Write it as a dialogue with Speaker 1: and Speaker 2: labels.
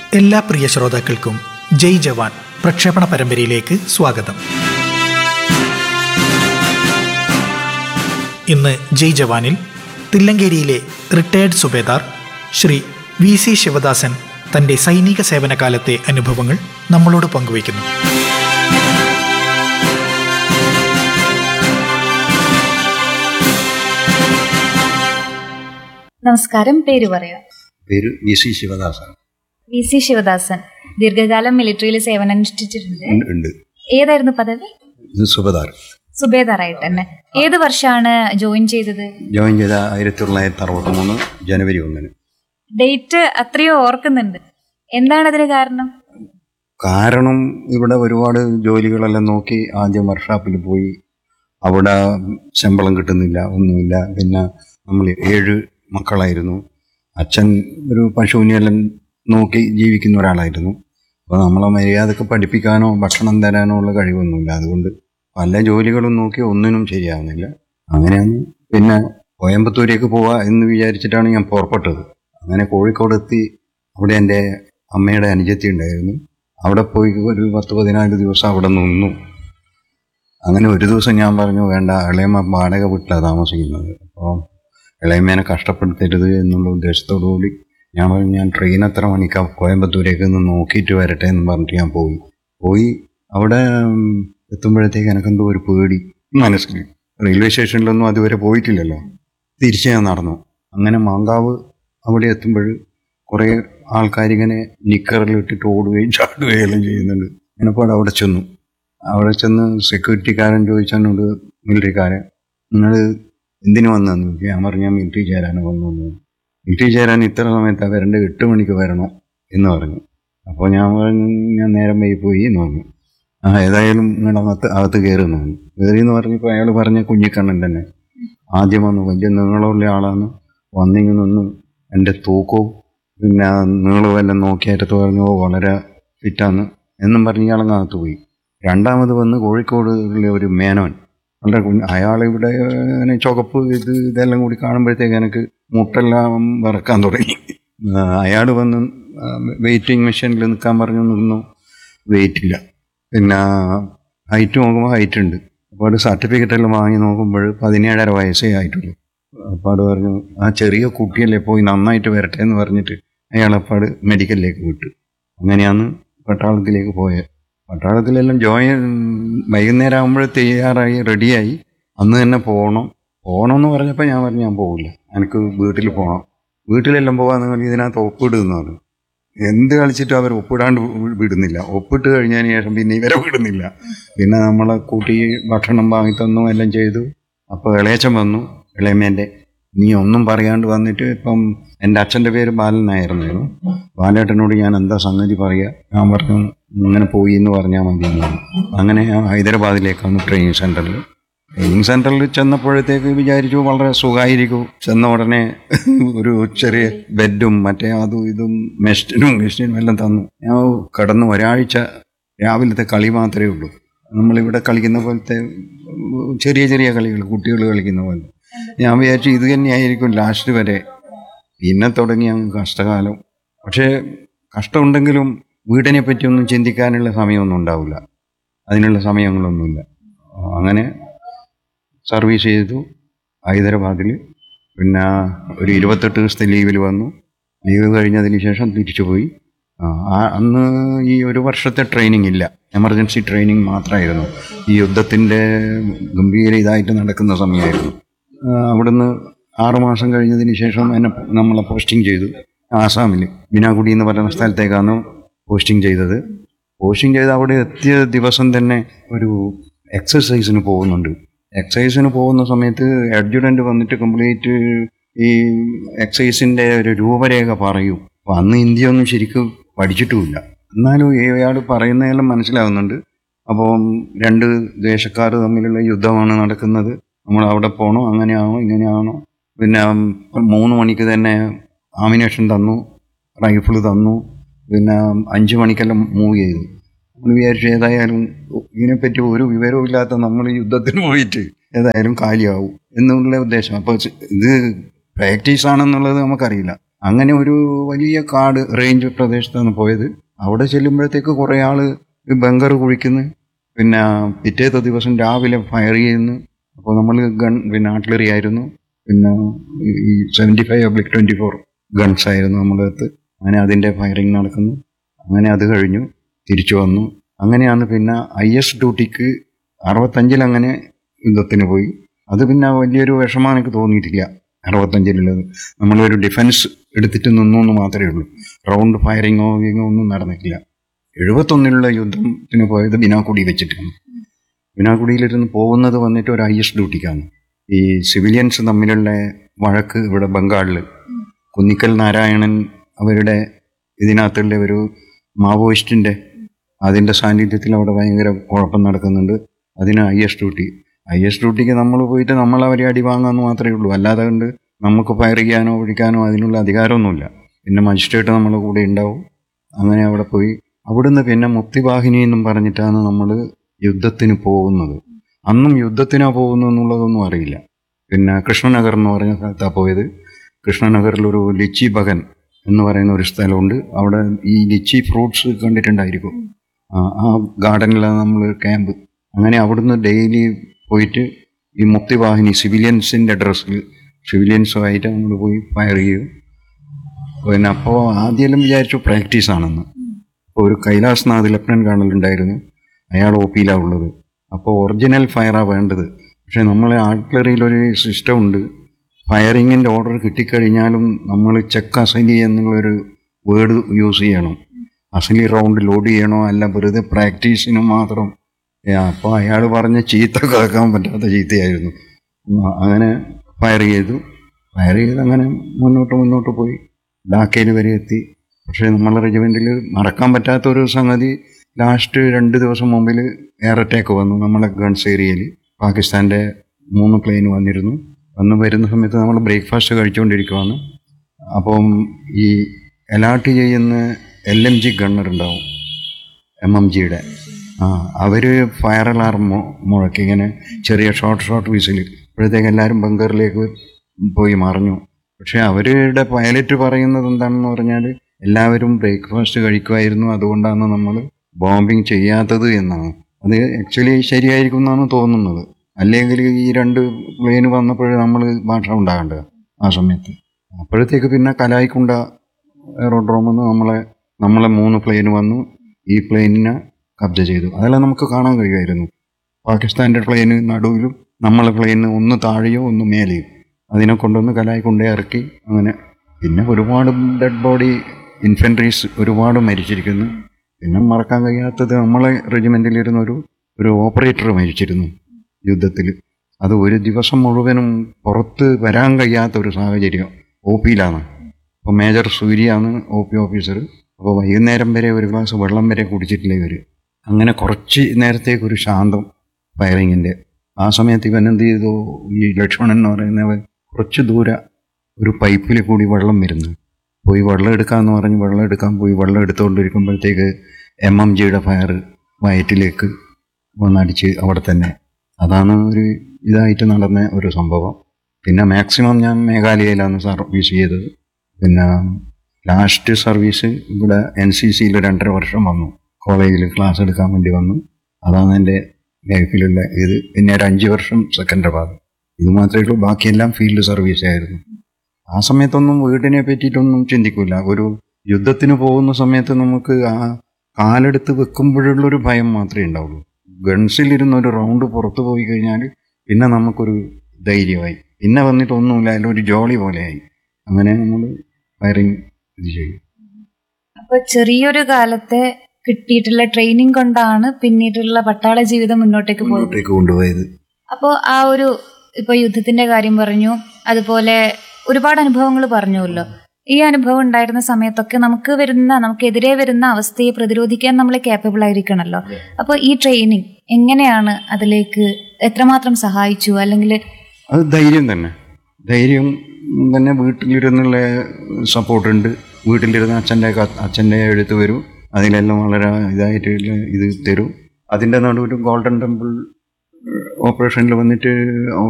Speaker 1: എല്ലാ പ്രിയ ശ്രോതാക്കൾക്കും ജയ് ജവാൻ പ്രക്ഷേപണ പരമ്പരയിലേക്ക് സ്വാഗതം ഇന്ന് ജയ് ജവാനിൽ തില്ലങ്കേരിയിലെ റിട്ടയർഡ് സുബേദാർ ശ്രീ വി സി ശിവദാസൻ തന്റെ സൈനിക സേവനകാലത്തെ അനുഭവങ്ങൾ നമ്മളോട് പങ്കുവയ്ക്കുന്നു
Speaker 2: നമസ്കാരം പേര് പറയാം
Speaker 3: പേര് വി സി ശിവദാസാണ്
Speaker 2: വി സി ശിവദാസൻ ദീർഘകാലം മിലിറ്ററിയിൽ സേവനമനുഷ്ഠിച്ചിട്ടുണ്ട്
Speaker 3: ഉണ്ട്- ഉണ്ട്
Speaker 2: ഏതായിരുന്നു പദവി
Speaker 3: ഇത് സുബദാർ
Speaker 2: സുബേദാറായിട്ട് തന്നെ ഏത് വർഷമാണ് ജോയിൻ ചെയ്തത്
Speaker 3: ജോയിൻ ചെയ്ത ആയിരത്തി തൊള്ളായിരത്തി അറുപത്തി മൂന്ന് ജനുവരി ഒന്നിന്
Speaker 2: ഡേറ്റ് അത്രയോ ഓർക്കുന്നുണ്ട് എന്താണ് അതിന് കാരണം
Speaker 3: കാരണം ഇവിടെ ഒരുപാട് ജോലികളെല്ലാം നോക്കി ആദ്യം വർക്ക്ഷോപ്പിൽ പോയി അവിടെ ശമ്പളം കിട്ടുന്നില്ല ഒന്നുമില്ല പിന്നെ നമ്മൾ ഏഴ് മക്കളായിരുന്നു അച്ഛൻ ഒരു പശുവിനെല്ലാം നോക്കി ജീവിക്കുന്ന ഒരാളായിരുന്നു അപ്പോൾ നമ്മളെ മര്യാദക്ക് പഠിപ്പിക്കാനോ ഭക്ഷണം തരാനോ ഉള്ള കഴിവൊന്നുമില്ല അതുകൊണ്ട് പല ജോലികളും നോക്കി ഒന്നിനും ശരിയാവുന്നില്ല അങ്ങനെയാണ് പിന്നെ കോയമ്പത്തൂരേക്ക് പോവാ എന്ന് വിചാരിച്ചിട്ടാണ് ഞാൻ പുറപ്പെട്ടത് അങ്ങനെ കോഴിക്കോട് എത്തി അവിടെ എൻ്റെ അമ്മയുടെ അനുജത്തി ഉണ്ടായിരുന്നു അവിടെ പോയി ഒരു പത്ത് പതിനാല് ദിവസം അവിടെ നിന്നു അങ്ങനെ ഒരു ദിവസം ഞാൻ പറഞ്ഞു വേണ്ട ഇളയമ്മ വാടക വീട്ടിലാണ് താമസിക്കുന്നത് അപ്പോൾ ഇളയമ്മേനെ കഷ്ടപ്പെടുത്തരുത് എന്നുള്ള ഉദ്ദേശത്തോടു കൂടി ഞാൻ പറഞ്ഞു ഞാൻ ട്രെയിൻ എത്ര മണിക്കാ കോയമ്പത്തൂരേക്ക് ഒന്ന് നോക്കിയിട്ട് വരട്ടെ എന്ന് പറഞ്ഞിട്ട് ഞാൻ പോയി പോയി അവിടെ ഉം, എത്തുമ്പോഴത്തേക്ക് എനിക്കെന്തോ ഒരു പേടി മനസ്സിൽ റെയിൽവേ സ്റ്റേഷനിലൊന്നും അതുവരെ പോയിട്ടില്ലല്ലോ തിരിച്ച് ഞാൻ നടന്നു അങ്ങനെ മാങ്കാവ് അവിടെ എത്തുമ്പോൾ കുറേ ആൾക്കാരിങ്ങനെ നിക്കറിലിട്ടിട്ട് ഓടുകയും ചാടുകയും എല്ലാം ചെയ്യുന്നുണ്ട് ഞാനപ്പോൾ അവിടെ ചെന്നു അവിടെ ചെന്ന് സെക്യൂരിറ്റിക്കാരൻ ചോദിച്ചെന്നോട് മിലിറ്ററിക്കാരൻ നിങ്ങൾ എന്തിനു വന്നതെന്ന് ചോദിച്ചു ഞാൻ പറഞ്ഞു ഞാൻ മിലിറ്ററി ചേരാനാണ് വന്നത് മിലിറ്ററി ചേരാൻ ഇത്ര സമയത്താണ് വരേണ്ട എട്ട് മണിക്ക് വരണം എന്ന് പറഞ്ഞു അപ്പോൾ ഞാൻ പറഞ്ഞു ഞാൻ നേരം വൈകി പോയി എന്ന് പറഞ്ഞു ആ ഏതായാലും നിങ്ങൾ അകത്ത് അകത്ത് കയറുന്നു കയറി എന്ന് പറഞ്ഞപ്പോൾ അയാൾ പറഞ്ഞ കുഞ്ഞിക്കണ്ണൻ തന്നെ ആദ്യം വന്നു വലിയ നീളമുള്ള ആളാണ് വന്നിങ്ങ് നിന്ന് എൻ്റെ തൂക്കവും പിന്നെ നീളവും എല്ലാം നോക്കിയായിട്ട് പറഞ്ഞു "ഓ, വളരെ ഫിറ്റാന്ന് എന്നും പറഞ്ഞ് ഇയാളങ്ങകത്ത് പോയി രണ്ടാമത് വന്ന് കോഴിക്കോടുള്ള ഒരു മേനോൻ വളരെ കുഞ്ഞ് അയാളിവിടെ ഇങ്ങനെ ചുവപ്പ് ഇത് ഇതെല്ലാം കൂടി കാണുമ്പോഴത്തേക്ക് എനിക്ക് മുട്ടെല്ലാം വറക്കാൻ തുടങ്ങി അയാൾ വന്ന് വെയിറ്റിംഗ് മെഷീനിൽ നിൽക്കാൻ പറഞ്ഞു നിന്നു വെയിറ്റ് ഇല്ല പിന്നെ ഹൈറ്റ് നോക്കുമ്പോൾ ഹൈറ്റ് ഉണ്ട് അപ്പോൾ സർട്ടിഫിക്കറ്റ് എല്ലാം വാങ്ങി നോക്കുമ്പോൾ പതിനേഴര വയസ്സേ ആയിട്ടുള്ളൂ അപ്പാട് പറഞ്ഞു ആ ചെറിയ കുട്ടിയല്ലേ പോയി നന്നായിട്ട് വരട്ടെ എന്ന് പറഞ്ഞിട്ട് അയാൾ അപ്പാട് മെഡിക്കലിലേക്ക് വിട്ടു അങ്ങനെയാണ് പട്ടാളത്തിലേക്ക് പോയത് പട്ടാളത്തിലെല്ലാം ജോയിൻ വൈകുന്നേരം ആകുമ്പോൾ തയ്യാറായി റെഡിയായി അന്ന് തന്നെ പോകണം പോകണം എന്ന് പറഞ്ഞപ്പോൾ ഞാൻ പറഞ്ഞു ഞാൻ പോകില്ല എനിക്ക് വീട്ടിൽ പോകണം വീട്ടിലെല്ലാം പോകാൻ നിങ്ങൾ ഇതിനകത്ത് ഒപ്പിടുന്നു പറഞ്ഞു എന്ത് കളിച്ചിട്ടും അവർ ഒപ്പിടാണ്ട് വി- വിടുന്നില്ല ഒപ്പിട്ട് കഴിഞ്ഞതിന് ശേഷം പിന്നെ ഇവരെ വിടുന്നില്ല പിന്നെ നമ്മളെ കൂട്ടി ഭക്ഷണം വാങ്ങി തന്നു എല്ലാം ചെയ്തു അപ്പോൾ ഇളയച്ചൻ വന്നു ഇളയമ്മേൻ്റെ നീ ഒന്നും പറയാണ്ട് വന്നിട്ട് ഇപ്പം എൻ്റെ അച്ഛൻ്റെ പേര് ബാലൻ നായർന്നായിരുന്നു ബാലേട്ടനോട് ഞാൻ എന്താ സംഗതി പറയുക ഞാൻ പറഞ്ഞു ഇങ്ങനെ പോയി എന്ന് പറഞ്ഞാൽ മതി എന്ന് പറഞ്ഞു. അങ്ങനെ ഞാൻ ഹൈദരാബാദിലേക്കാണ് ട്രെയിനിങ് സെൻറ്ററിൽ ട്രെയിനിങ് സെൻറ്ററിൽ ചെന്നപ്പോഴത്തേക്ക് വിചാരിച്ചു വളരെ സുഖമായിരിക്കും ചെന്ന ഉടനെ ഒരു ചെറിയ ബെഡും മറ്റേ അതും ഇതും മെസ്റ്റിനും മെസ്റ്റിനും എല്ലാം തന്നു ഞാൻ കിടന്ന് ഒരാഴ്ച രാവിലത്തെ കളി മാത്രമേ ഉള്ളൂ നമ്മളിവിടെ കളിക്കുന്ന പോലത്തെ ചെറിയ ചെറിയ കളികൾ കുട്ടികൾ കളിക്കുന്ന പോലെ ഞാൻ വിചാരിച്ചു ഇത് തന്നെയായിരിക്കും ലാസ്റ്റ് വരെ പിന്നെ തുടങ്ങി അങ്ങ് കഷ്ടകാലം പക്ഷേ കഷ്ടമുണ്ടെങ്കിലും വീടിനെ പറ്റിയൊന്നും ചിന്തിക്കാനുള്ള സമയമൊന്നും ഉണ്ടാവില്ല അതിനുള്ള സമയങ്ങളൊന്നുമില്ല അങ്ങനെ സർവീസ് ചെയ്തു ഹൈദരാബാദിൽ പിന്നെ ഒരു ഇരുപത്തെട്ട് ദിവസത്തെ ലീവിൽ വന്നു ലീവ് കഴിഞ്ഞതിന് ശേഷം തിരിച്ചു പോയി ആ, ആ അന്ന് ഈ ഒരു വർഷത്തെ ട്രെയിനിങ് ഇല്ല എമർജൻസി ട്രെയിനിങ് മാത്രമായിരുന്നു ഈ യുദ്ധത്തിൻ്റെ ഗംഭീര ഇതായിട്ട് നടക്കുന്ന സമയമായിരുന്നു ആ, അവിടുന്ന് ആറുമാസം കഴിഞ്ഞതിന് ശേഷം എന്നെ നമ്മളെ പോസ്റ്റിംഗ് ചെയ്തു ആസാമിൽ ബിനാഗുഡി എന്ന് പറയുന്ന സ്ഥലത്തേക്കാണ് പോസ്റ്റിംഗ് ചെയ്തത് പോസ്റ്റിംഗ് ചെയ്ത് അവിടെ എത്തിയ ദിവസം തന്നെ ഒരു എക്സസൈസിന് പോകുന്നുണ്ട് എക്സസൈസിന് പോകുന്ന സമയത്ത് അഡ്ജുഡൻ്റ് വന്നിട്ട് കംപ്ലീറ്റ് ഈ എക്സസൈസിൻ്റെ ഒരു രൂപരേഖ പറയും അപ്പോൾ അന്ന് ഇന്ത്യ ഒന്നും ശരിക്കും പഠിച്ചിട്ടുമില്ല എന്നാലും ഇയാൾ പറയുന്നതെല്ലാം മനസ്സിലാവുന്നുണ്ട് അപ്പം രണ്ട് ദേശക്കാർ തമ്മിലുള്ള യുദ്ധമാണ് നടക്കുന്നത് നമ്മൾ അവിടെ പോകണോ അങ്ങനെയാണോ ഇങ്ങനെയാണോ പിന്നെ മൂന്ന് മണിക്ക് തന്നെ ആമിനേഷൻ തന്നു റൈഫിൾ തന്നു പിന്നെ അഞ്ച് മണിക്കെല്ലാം മൂവ് ചെയ്തു നമ്മൾ വിചാരിച്ചു ഏതായാലും ഇതിനെപ്പറ്റി ഒരു വിവരവും ഇല്ലാത്ത നമ്മൾ യുദ്ധത്തിന് പോയിട്ട് ഏതായാലും കാലിയാവും എന്നുള്ള ഉദ്ദേശം അപ്പോൾ ഇത് പ്രാക്ടീസ് ആണെന്നുള്ളത് നമുക്കറിയില്ല അങ്ങനെ ഒരു വലിയ കാട് റേഞ്ച് പ്രദേശത്താണ് പോയത് അവിടെ ചെല്ലുമ്പോഴത്തേക്ക് കുറേ ആള് ഈ ബങ്കർ കുഴിക്കുന്നു പിന്നെ പിറ്റേത്തെ ദിവസം രാവിലെ ഫയർ ചെയ്യുന്നു അപ്പോൾ നമ്മൾ ഗൺ പിന്നെ ആർട്ടിലറി ആയിരുന്നു പിന്നെ ഈ seventy five oblique twenty four guns ആയിരുന്നു നമ്മുടെ അടുത്ത് അങ്ങനെ അതിൻ്റെ ഫയറിങ് നടക്കുന്നു അങ്ങനെ അത് കഴിഞ്ഞു തിരിച്ചു വന്നു അങ്ങനെയാണ് പിന്നെ ഐ എസ് ഡ്യൂട്ടിക്ക് അറുപത്തഞ്ചിൽ അങ്ങനെ യുദ്ധത്തിന് പോയി അത് പിന്നെ വലിയൊരു വിഷമം എനിക്ക് തോന്നിയിട്ടില്ല അറുപത്തഞ്ചിലുള്ളത് നമ്മളൊരു ഡിഫൻസ് എടുത്തിട്ട് നിന്നു എന്ന് മാത്രമേ ഉള്ളൂ റൗണ്ട് ഫയറിങ്ങോ വിങ്ങോ ഒന്നും നടന്നിട്ടില്ല എഴുപത്തൊന്നിലുള്ള യുദ്ധത്തിന് പോയത് ബിനാക്കുടി വെച്ചിട്ടാണ് ബിനാക്കുടിയിലിരുന്ന് പോകുന്നത് വന്നിട്ട് ഒരു ഐ എസ് ഡ്യൂട്ടിക്കാണ് ഈ സിവിലിയൻസ് തമ്മിലുള്ള വഴക്ക് ഇവിടെ ബംഗാളിൽ കുന്നിക്കൽ നാരായണൻ അവരുടെ ഇതിനകത്തുള്ള ഒരു മാവോയിസ്റ്റിൻ്റെ അതിൻ്റെ സാന്നിധ്യത്തിൽ അവിടെ ഭയങ്കര കുഴപ്പം നടക്കുന്നുണ്ട് അതിന് I S duty I S ഡ്യൂട്ടിക്ക് നമ്മൾ പോയിട്ട് നമ്മൾ അവരെ അടി വാങ്ങാമെന്ന് മാത്രമേ ഉള്ളൂ അല്ലാതെ കൊണ്ട് നമുക്ക് ഫയർ ചെയ്യാനോ ഒഴിക്കാനോ അതിനുള്ള അധികാരമൊന്നുമില്ല പിന്നെ മജിസ്ട്രേറ്റ് നമ്മളെ കൂടെ ഉണ്ടാവും അങ്ങനെ അവിടെ പോയി അവിടുന്ന് പിന്നെ മുക്തിവാഹിനി എന്നും പറഞ്ഞിട്ടാണ് നമ്മൾ യുദ്ധത്തിന് പോകുന്നത് അന്നും യുദ്ധത്തിനാ പോകുന്നു എന്നുള്ളതൊന്നും അറിയില്ല പിന്നെ കൃഷ്ണനഗർ എന്ന് പറഞ്ഞ സ്ഥലത്താണ് പോയത് കൃഷ്ണനഗറിലൊരു ലിച്ചി ബഗൻ എന്ന് പറയുന്ന ഒരു സ്ഥലമുണ്ട് അവിടെ ഈ ലിച്ചി ഫ്രൂട്ട്സ് കണ്ടിട്ടുണ്ടായിരിക്കും ആ ആ ഗാർഡനിലാണ് നമ്മൾ ക്യാമ്പ് അങ്ങനെ അവിടുന്ന് ഡെയിലി പോയിട്ട് ഈ മുക്തിവാഹിനി സിവിലിയൻസിൻ്റെ ഡ്രസ്സിൽ സിവിലിയൻസുമായിട്ട് നമ്മൾ പോയി ഫയർ ചെയ്യും പിന്നെ അപ്പോൾ ആദ്യം വിചാരിച്ചു പ്രാക്ടീസ് ആണെന്ന് അപ്പോൾ ഒരു കൈലാസ് നാഥ് ലഫ്റ്റനന്റ് കേണൽ ഉണ്ടായിരുന്നു അയാൾ ഒ പിയിലാണ് ഉള്ളത് അപ്പോൾ ഒറിജിനൽ ഫയറാണ് വേണ്ടത് പക്ഷേ നമ്മളെ ആർട്ടിലറിയിൽ ഒരു സിസ്റ്റം ഉണ്ട് ഫയറിങ്ങിൻ്റെ ഓർഡർ കിട്ടിക്കഴിഞ്ഞാലും നമ്മൾ ചെക്ക് അസലി എന്നുള്ളൊരു വേർഡ് യൂസ് ചെയ്യണം അസലി റൗണ്ട് ലോഡ് ചെയ്യണോ അല്ല വെറുതെ പ്രാക്ടീസിന് മാത്രം ഏ, അപ്പോൾ അയാൾ പറഞ്ഞ ചീത്ത കേൾക്കാൻ പറ്റാത്ത ചീത്തയായിരുന്നു ഉം, അങ്ങനെ ഫയർ ചെയ്തു ഫയർ ചെയ്ത് അങ്ങനെ മുന്നോട്ട് മുന്നോട്ട് പോയി ഡാക്കയിൽ വരെ എത്തി പക്ഷേ നമ്മളെ റെജിമെൻറ്റിൽ നടക്കാൻ പറ്റാത്ത ഒരു സംഗതി ലാസ്റ്റ് രണ്ട് ദിവസം മുമ്പിൽ എയർ അറ്റാക്ക് വന്നു നമ്മളെ ഗൺസ് ഏരിയയിൽ പാകിസ്ഥാൻ്റെ മൂന്ന് പ്ലെയിൻ വന്നിരുന്നു വന്ന് വരുന്ന സമയത്ത് നമ്മൾ ബ്രേക്ക്ഫാസ്റ്റ് കഴിച്ചുകൊണ്ടിരിക്കുവാണ് അപ്പം ഈ അലാട്ട് ചെയ്യുന്ന എൽ എം ജി ഗണ്ണർ ഉണ്ടാവും എം എം ജിയുടെ ആ അവർ ഫയർ അലാർം മുഴക്കി ഇങ്ങനെ ചെറിയ ഷോർട്ട് ഷോർട്ട് വിസിൽ അപ്പോഴത്തേക്ക് എല്ലാവരും ബങ്കറിലേക്ക് പോയി മറിഞ്ഞു പക്ഷേ അവരുടെ പൈലറ്റ് പറയുന്നത് എന്താണെന്ന് പറഞ്ഞാൽ എല്ലാവരും ബ്രേക്ക്ഫാസ്റ്റ് കഴിക്കുമായിരുന്നു അതുകൊണ്ടാണ് നമ്മൾ ബോംബിങ് ചെയ്യാത്തത് എന്നാണ് അത് ആക്ച്വലി ശരിയായിരിക്കും എന്നാണ് തോന്നുന്നത് അല്ലെങ്കിൽ ഈ രണ്ട് പ്ലെയിൻ വന്നപ്പോഴേ നമ്മൾ ഭാഷ ഉണ്ടാകേണ്ടത് ആ സമയത്ത് അപ്പോഴത്തേക്ക് പിന്നെ കലായിക്കുണ്ട എയറോഡ്രോമിൽ നിന്ന് നമ്മളെ നമ്മളെ മൂന്ന് പ്ലെയിൻ വന്നു ഈ പ്ലെയിനിനെ കബ്ജ ചെയ്തു അതെല്ലാം നമുക്ക് കാണാൻ കഴിയുമായിരുന്നു പാകിസ്ഥാൻ്റെ പ്ലെയിന് നടുവിലും നമ്മളെ പ്ലെയിന് ഒന്ന് താഴെയോ ഒന്ന് മേലെയോ അതിനെ കൊണ്ടുവന്ന് കലായി കൊണ്ടേ ഇറക്കി അങ്ങനെ പിന്നെ ഒരുപാട് ഡെഡ് ബോഡി ഇൻഫൻട്രീസ് ഒരുപാട് മരിച്ചിരിക്കുന്നു പിന്നെ മറക്കാൻ കഴിയാത്തത് നമ്മളെ റെജിമെൻറ്റിലിരുന്ന ഒരു ഒരു ഓപ്പറേറ്റർ മരിച്ചിരുന്നു യുദ്ധത്തിൽ അത് ഒരു ദിവസം മുഴുവനും പുറത്ത് വരാൻ കഴിയാത്ത ഒരു സാഹചര്യം ഒ പിയിലാണ് അപ്പോൾ മേജർ സൂര്യാണ് ഒ പി ഓഫീസർ അപ്പോൾ വൈകുന്നേരം വരെ ഒരു ഗ്ലാസ് വെള്ളം വരെ കുടിച്ചിട്ടില്ല ഇവർ അങ്ങനെ കുറച്ച് നേരത്തേക്ക് ഒരു ശാന്തം ഫയറിങ്ങിൻ്റെ ആ സമയത്ത് ഇവൻ എന്ത് ചെയ്തു ഈ ലക്ഷ്മണൻ എന്ന് പറയുന്നവൻ കുറച്ച് ദൂരെ ഒരു പൈപ്പിൽ കൂടി വെള്ളം വരുന്നു പോയി വെള്ളം എടുക്കാമെന്ന് പറഞ്ഞ് വെള്ളം എടുക്കാൻ പോയി വെള്ളം എടുത്തുകൊണ്ടിരിക്കുമ്പോഴത്തേക്ക് എം എം ജിയുടെ ഫയർ വയറ്റിലേക്ക് വന്നടിച്ച് അവിടെ തന്നെ അതാണ് ഒരു ഇതായിട്ട് നടന്ന ഒരു സംഭവം പിന്നെ മാക്സിമം ഞാൻ മേഘാലയയിലാണ് സർവീസ് ചെയ്തത് പിന്നെ ലാസ്റ്റ് സർവീസ് ഇവിടെ എൻ സി സിയിൽ രണ്ടര വർഷം വന്നു കോളേജിൽ ക്ലാസ് എടുക്കാൻ വേണ്ടി വന്നു അതാണ് എൻ്റെ ലൈഫിലുള്ള ഇത് പിന്നെ ഒരു അഞ്ച് വർഷം സെക്കൻഡറാബാദ് ഇത് മാത്രമേ ഉള്ളൂ ബാക്കിയെല്ലാം ഫീൽഡ് സർവീസ് ആയിരുന്നു ആ സമയത്തൊന്നും വീടിനെ പറ്റിയിട്ടൊന്നും ചിന്തിക്കില്ല ഒരു യുദ്ധത്തിന് പോകുന്ന സമയത്ത് നമുക്ക് ആ കാലെടുത്ത് വെക്കുമ്പോഴുള്ളൊരു ഭയം മാത്രമേ ഉണ്ടാവുള്ളൂ ഗൺസിലിരുന്ന് ഒരു റൗണ്ട് പുറത്തു പോയി കഴിഞ്ഞാൽ പിന്നെ നമുക്കൊരു ധൈര്യമായി പിന്നെ വന്നിട്ട് ഒന്നുമില്ല അതിലൊരു ജോളി പോലെയായി അങ്ങനെ നമ്മൾ ഫയറിങ് ഇത് ചെയ്യും
Speaker 2: അപ്പൊ ചെറിയൊരു കാലത്തെ കിട്ടിയിട്ടുള്ള ട്രെയിനിങ് കൊണ്ടാണ് പിന്നീടുള്ള പട്ടാള ജീവിതം മുന്നോട്ടേക്ക് പോയത്
Speaker 3: മുന്നോട്ടേക്ക് കൊണ്ടുപോയത്
Speaker 2: അപ്പോൾ ആ ഒരു ഇപ്പൊ യുദ്ധത്തിന്റെ കാര്യം പറഞ്ഞു അതുപോലെ ഒരുപാട് അനുഭവങ്ങൾ പറഞ്ഞുവല്ലോ ഈ അനുഭവം ഉണ്ടായിരുന്ന സമയത്തൊക്കെ നമുക്ക് വരുന്ന നമുക്കെതിരെ വരുന്ന അവസ്ഥയെ പ്രതിരോധിക്കാൻ നമ്മൾ കേപ്പബിൾ ആയിരിക്കണമല്ലോ അപ്പോൾ ഈ ട്രെയിനിങ് എങ്ങനെയാണ് അതിലേക്ക് എത്രമാത്രം സഹായിച്ചു അല്ലെങ്കിൽ
Speaker 3: അത് ധൈര്യം തന്നെ ധൈര്യം തന്നെ വീട്ടിലിരുന്നുള്ള സപ്പോർട്ടുണ്ട് വീട്ടിലിരുന്ന് അച്ഛൻ്റെ അച്ഛൻ്റെ എഴുത്ത് വരും അതിലെല്ലാം വളരെ ഇതായിട്ടുള്ള ഇത് തരും അതിൻ്റെ നടുവിൽ ഗോൾഡൻ ടെമ്പിൾ ഓപ്പറേഷനിൽ വന്നിട്ട്